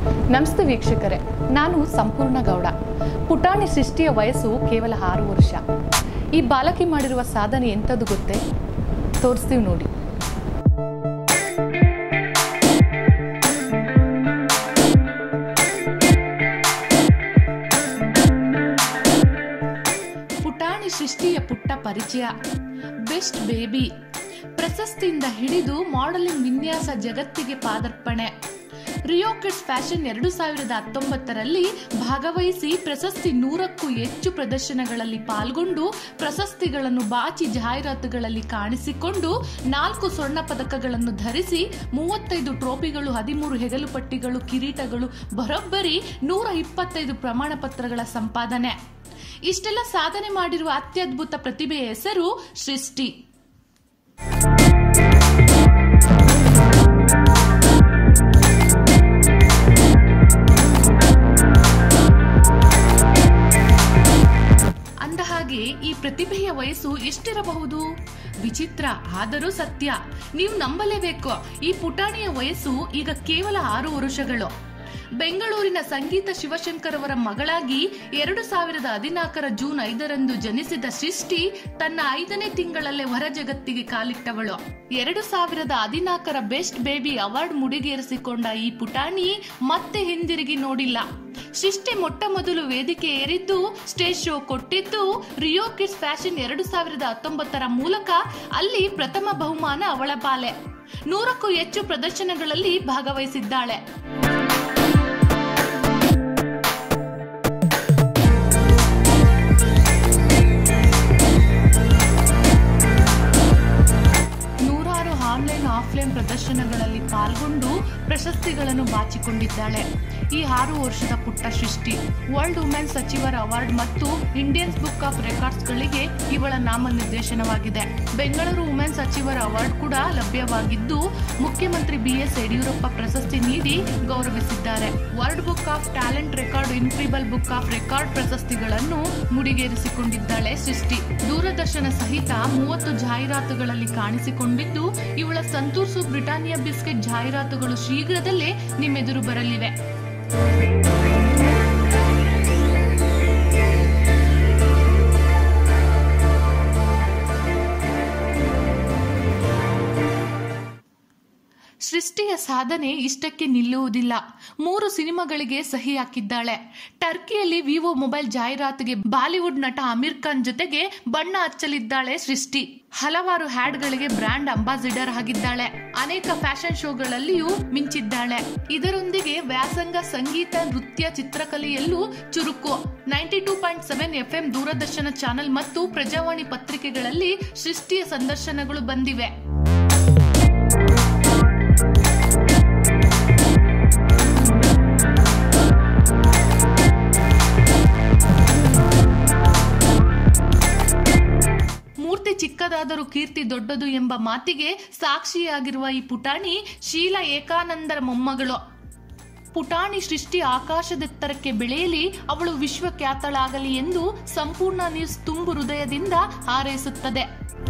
ನಮಸ್ತೆ ವೀಕ್ಷಕರೇ ನಾನು ಸಂಪೂರ್ಣ ಗೌಡ ಪುಟಾಣಿ ಸೃಷ್ಟಿಯ ವಯಸ್ಸು ಕೇವಲ ಆರು ವರ್ಷ ಈ ಬಾಲಕಿ ಮಾಡಿರುವ ಸಾಧನೆ ಎಂಥದ್ದು ಗೊತ್ತೇ ತೋರಿಸ್ತೀವಿ ನೋಡಿ ಪುಟಾಣಿ ಸೃಷ್ಟಿಯ ಪುಟ್ಟ ಪರಿಚಯ ಬೆಸ್ಟ್ ಬೇಬಿ ಪ್ರಶಸ್ತಿಯಿಂದ ಹಿಡಿದು ಮಾಡೆಲಿಂಗ್ ವಿನ್ಯಾಸ ಜಗತ್ತಿಗೆ ಪಾದಾರ್ಪಣೆ ರಿಯೋ ಕಿಡ್ಸ್ ಫ್ಯಾಷನ್ ಎರಡು ಸಾವಿರದ ಹತ್ತೊಂಬತ್ತರಲ್ಲಿ ಭಾಗವಹಿಸಿ ಪ್ರಶಸ್ತಿ ನೂರಕ್ಕೂ ಹೆಚ್ಚು ಪ್ರದರ್ಶನಗಳಲ್ಲಿ ಪಾಲ್ಗೊಂಡು ಪ್ರಶಸ್ತಿಗಳನ್ನು ಬಾಚಿ ಜಾಹೀರಾತುಗಳಲ್ಲಿ ಕಾಣಿಸಿಕೊಂಡು ನಾಲ್ಕು ಸ್ವರ್ಣ ಪದಕಗಳನ್ನು ಧರಿಸಿ ಮೂವತ್ತೈದು ಟ್ರೋಫಿಗಳು ಹದಿಮೂರು ಹೆಗಲು ಪಟ್ಟಿಗಳು ಕಿರೀಟಗಳು ಬರೋಬ್ಬರಿ ನೂರ ಇಪ್ಪತ್ತೈದು ಪ್ರಮಾಣ ಪತ್ರಗಳ ಸಂಪಾದನೆ ಇಷ್ಟೆಲ್ಲ ಸಾಧನೆ ಮಾಡಿರುವ ಅತ್ಯದ್ಭುತ ಪ್ರತಿಭೆಯ ಹೆಸರು ಸೃಷ್ಟಿ ಅಂದಹಾಗೆ ಈ ಪ್ರತಿಭೆಯ ವಯಸ್ಸು ಎಷ್ಟಿರಬಹುದು ವಿಚಿತ್ರ ಆದರೂ ಸತ್ಯ ನೀವು ನಂಬಲೇಬೇಕು ಈ ಪುಟಾಣಿಯ ವಯಸ್ಸು ಈಗ ಕೇವಲ ಆರು ವರ್ಷಗಳು ಬೆಂಗಳೂರಿನ ಸಂಗೀತ ಶಿವಶಂಕರ್ ಅವರ ಮಗಳಾಗಿ ಎರಡು ಸಾವಿರದ ಹದಿನಾಲ್ಕರ ಜೂನ್ ಐದರಂದು ಜನಿಸಿದ ಸೃಷ್ಟಿ ತನ್ನ ಐದನೇ ತಿಂಗಳಲ್ಲೇ ಹೊರ ಜಗತ್ತಿಗೆ ಕಾಲಿಟ್ಟವಳು ಎರಡು ಸಾವಿರದ ಹದಿನಾಲ್ಕರ ಬೆಸ್ಟ್ ಬೇಬಿ ಅವಾರ್ಡ್ ಮುಡಿಗೇರಿಸಿಕೊಂಡ ಈ ಪುಟಾಣಿ ಮತ್ತೆ ಹಿಂದಿರುಗಿ ನೋಡಿಲ್ಲ ಸೃಷ್ಟಿ ಮೊಟ್ಟ ಮೊದಲು ವೇದಿಕೆ ಏರಿದ್ದು ಸ್ಟೇಜ್ ಶೋ ಕೊಟ್ಟಿದ್ದು ರಿಯೋ ಕಿಡ್ಸ್ ಫ್ಯಾಷನ್ ಎರಡು ಸಾವಿರದ ಹತ್ತೊಂಬತ್ತರ ಮೂಲಕ ಅಲ್ಲಿ ಪ್ರಥಮ ಬಹುಮಾನ ಅವಳ ಪಾಲೆ ನೂರಕ್ಕೂ ಹೆಚ್ಚು ಪ್ರದರ್ಶನಗಳಲ್ಲಿ ಭಾಗವಹಿಸಿದ್ದಾಳೆ ನೂರಾರು ಆನ್ಲೈನ್ ಆಫ್ಲೈನ್ ಪ್ರದರ್ಶನಗಳಲ್ಲಿ ಪಾಲ್ಗೊಂಡು ಪ್ರಶಸ್ತಿಗಳನ್ನು ಬಾಚಿಕೊಂಡಿದ್ದಾಳೆ ಈ ಆರು ವರ್ಷದ ಪುಟ್ಟ ಸೃಷ್ಟಿ ವರ್ಲ್ಡ್ ವುಮೆನ್ ಸಚಿವರ ಅವಾರ್ಡ್ ಮತ್ತು ಇಂಡಿಯನ್ಸ್ ಬುಕ್ ಆಫ್ ರೆಕಾರ್ಡ್ಸ್ಗಳಿಗೆ ಇವಳ ನಾಮನಿರ್ದೇಶನವಾಗಿದೆ ಬೆಂಗಳೂರು ವುಮೆನ್ ಸಚಿವರ ಅವಾರ್ಡ್ ಕೂಡ ಲಭ್ಯವಾಗಿದ್ದು ಮುಖ್ಯಮಂತ್ರಿ ಬಿಎಸ್ ಯಡಿಯೂರಪ್ಪ ಪ್ರಶಸ್ತಿ ನೀಡಿ ಗೌರವಿಸಿದ್ದಾರೆ world book of talent record incredible book of record ಪ್ರಶಸ್ತಿಗಳನ್ನು ಮುಡಿಗೇರಿಸಿಕೊಂಡಿದ್ದಾಳೆ ಸೃಷ್ಟಿ ದೂರದರ್ಶನ ಸಹಿತ ಮೂವತ್ತು ಜಾಹೀರಾತುಗಳಲ್ಲಿ ಕಾಣಿಸಿಕೊಂಡಿದ್ದು ಇವಳ ಸಂತೂರ್ಸು ಬ್ರಿಟಾನಿಯಾ ಬಿಸ್ಕೆಟ್ ಜಾಹೀರಾತುಗಳು ಶೀಘ್ರದಲ್ಲೇ ನಿಮ್ಮೆದುರು ಬರಲಿವೆ ಸೃಷ್ಟಿಯ ಸಾಧನೆ ಇಷ್ಟಕ್ಕೆ ನಿಲ್ಲುವುದಿಲ್ಲ ಮೂರು ಸಿನಿಮಾಗಳಿಗೆ ಸಹಿ ಹಾಕಿದ್ದಾಳೆ ಟರ್ಕಿಯಲ್ಲಿ ವಿವೋ ಮೊಬೈಲ್ ಜಾಹೀರಾತಿಗೆ ಬಾಲಿವುಡ್ ನಟ ಅಮೀರ್ ಖಾನ್ ಜೊತೆಗೆ ಬಣ್ಣ ಹಚ್ಚಲಿದ್ದಾಳೆ ಸೃಷ್ಟಿ ಹಲವಾರು ಹ್ಯಾಡ್ಗಳಿಗೆ ಬ್ರ್ಯಾಂಡ್ ಅಂಬಾಸಿಡರ್ ಆಗಿದ್ದಾಳೆ ಅನೇಕ ಫ್ಯಾಷನ್ ಶೋಗಳಲ್ಲಿಯೂ ಮಿಂಚಿದ್ದಾಳೆ ಇದರೊಂದಿಗೆ ವ್ಯಾಸಂಗ ಸಂಗೀತ ನೃತ್ಯ ಚಿತ್ರಕಲೆಯಲ್ಲೂ ಚುರುಕು ninety two point seven F M Doordarshan channel ಮತ್ತು ಪ್ರಜಾವಾಣಿ ಪತ್ರಿಕೆಗಳಲ್ಲಿ ಸೃಷ್ಟಿಯ ಸಂದರ್ಶನಗಳು ಬಂದಿವೆ ಮೂರ್ತಿ ಚಿಕ್ಕದಾದರೂ ಕೀರ್ತಿ ದೊಡ್ಡದು ಎಂಬ ಮಾತಿಗೆ ಸಾಕ್ಷಿಯಾಗಿರುವ ಈ ಪುಟಾಣಿ ಶೀಲಾ ಏಕಾನಂದರ ಮೊಮ್ಮಗಳು ಪುಟಾಣಿ ಸೃಷ್ಟಿ ಆಕಾಶದೆತ್ತರಕ್ಕೆ ಬೆಳೆಯಲಿ ಅವಳು ವಿಶ್ವಖ್ಯಾತಳಾಗಲಿ ಎಂದು ಸಂಪೂರ್ಣ ನ್ಯೂಸ್ ತುಂಬು ಹೃದಯದಿಂದ ಹಾರೈಸುತ್ತದೆ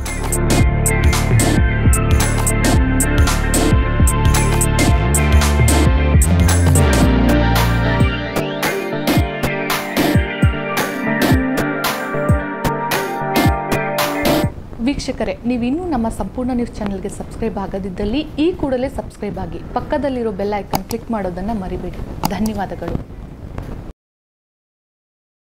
ವೀಕ್ಷಕರೇ ನೀವಿನ್ನೂ ನಮ್ಮ ಸಂಪೂರ್ಣ ನ್ಯೂಸ್ ಚಾನೆಲ್ಗೆ ಸಬ್ಸ್ಕ್ರೈಬ್ ಆಗದಿದ್ದಲ್ಲಿ ಈ ಕೂಡಲೇ ಸಬ್ಸ್ಕ್ರೈಬ್ ಆಗಿ ಪಕ್ಕದಲ್ಲಿರೋ ಬೆಲ್ ಐಕನ್ ಕ್ಲಿಕ್ ಮಾಡೋದನ್ನು ಮರಿಬೇಡಿ ಧನ್ಯವಾದಗಳು